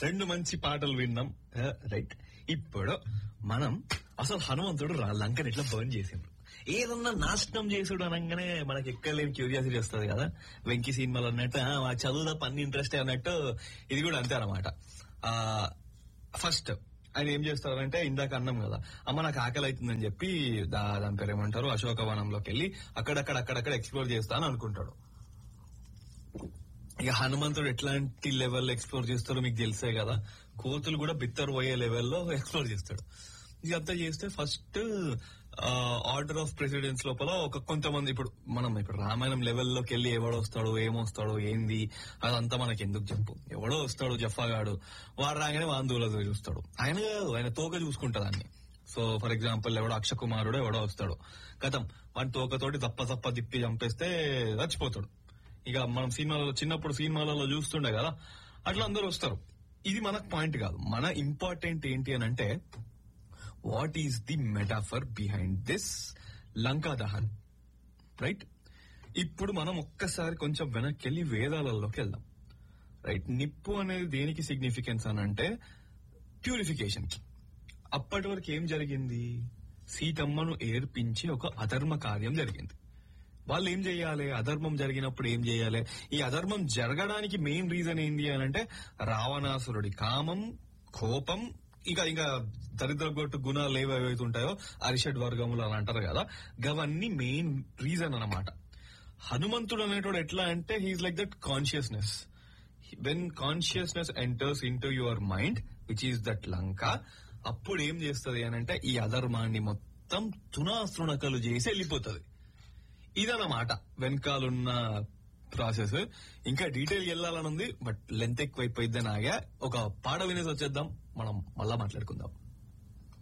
రెండు మంచి పాటలు విన్నాం రైట్ ఇప్పుడు మనం అసలు హనుమంతుడు రా- లంకని ఎట్లా బర్న్ చేసిండు ఏదన్నా నాశనం చేసుడు అనగానే మనకి ఎక్కలేని క్యూరియాసిటీ వస్తుంది కదా వెంకీ సినిమాలు అన్నట్టు "ఆ, మా చదువు తప్ప అన్ని ఇంట్రెస్ట్ అన్నట్టు ఇది కూడా అంతే అనమాట ఫస్ట్ ఆయన ఏం చేస్తారంటే ఇందాక అన్నాం కదా అమ్మ నాకు ఆకలి అవుతుందని చెప్పి దా- దాని పేరు ఏమంటారు అశోకవనంలోకి వెళ్ళి అక్కడక్కడ అక్కడక్కడ ఎక్స్ప్లోర్ చేస్తాను అనుకుంటాడు ఇక హనుమంతుడు ఎట్లాంటి లెవెల్ ఎక్స్ప్లోర్ చేస్తారో మీకు తెలిసే కదా కోతులు కూడా బిత్తరు పోయే లెవెల్లో ఎక్స్ప్లోర్ చేస్తాడు ఇదంతా చేస్తే ఫస్ట్ ఆర్డర్ ఆఫ్ ప్రెసిడెన్స్ లోపల ఒక కొంతమంది ఇప్పుడు మనం ఇప్పుడు రామాయణం లెవెల్లోకి వెళ్ళి ఎవడో వస్తాడు ఏమొస్తాడు ఏంది అదంతా మనకి ఎందుకు చెప్పు ఎవడో వస్తాడు జఫాగాడు వాడు రాగానే వాందువులో చూస్తాడు ఆయన ఆయన తోక చూసుకుంటాడు అన్ని సో ఫర్ ఎగ్జాంపుల్ ఎవడో అక్షకుమారుడు ఎవడో వస్తాడు కథం వాడి తోకతోటి తప్ప తప్ప తిప్పి చంపేస్తే చచ్చిపోతాడు ఇక మనం సినిమాలలో చిన్నప్పుడు సినిమాలలో చూస్తుండే కదా అట్లా అందరూ వస్తారు ఇది మనకు పాయింట్ కాదు మన ఇంపార్టెంట్ ఏంటి అని అంటే what is the metaphor behind this Lanka Dahan right ఇప్పుడు మనం ఒక్కసారి కొంచెం వెనక్కి వెళ్ళి వేదాలలోకి వెళ్దాం రైట్ నిప్పు అనేది దేనికి సిగ్నిఫికెన్స్ అని అంటే ప్యూరిఫికేషన్ కి అప్పటి వరకు ఏం జరిగింది సీతమ్మను ఏర్పించి ఒక అధర్మ కార్యం జరిగింది వాళ్ళు ఏం చేయాలి అధర్మం జరిగినప్పుడు ఏం చేయాలి ఈ అధర్మం జరగడానికి మెయిన్ రీజన్ ఏంటి అని అంటే రావణాసురుడి కామం కోపం ఇంకా ఇంకా దరిద్ర గొట్టు గుణాలు ఏవైతే ఉంటాయో అరిషడ్ వర్గములు అని అంటారు కదా గవన్నీ మెయిన్ రీజన్ అన్నమాట హనుమంతుడు అనేటోడు ఎట్లా అంటే he is like that consciousness when consciousness enters in to your mind which is that Lanka అప్పుడు ఏం చేస్తుంది అని అంటే ఈ అధర్మాన్ని మొత్తం తునాతృణకలు చేసి వెళ్ళిపోతుంది ఇదన్నమాట వెనకాలన్న ప్రాసెస్ ఇంకా డీటెయిల్ వెళ్ళాలని ఉంది బట్ లెంత్ ఎక్కువైపోయిద్దని ఆగా ఒక పాట వినేసి వచ్చేద్దాం మనం మళ్ళా మాట్లాడుకుందాం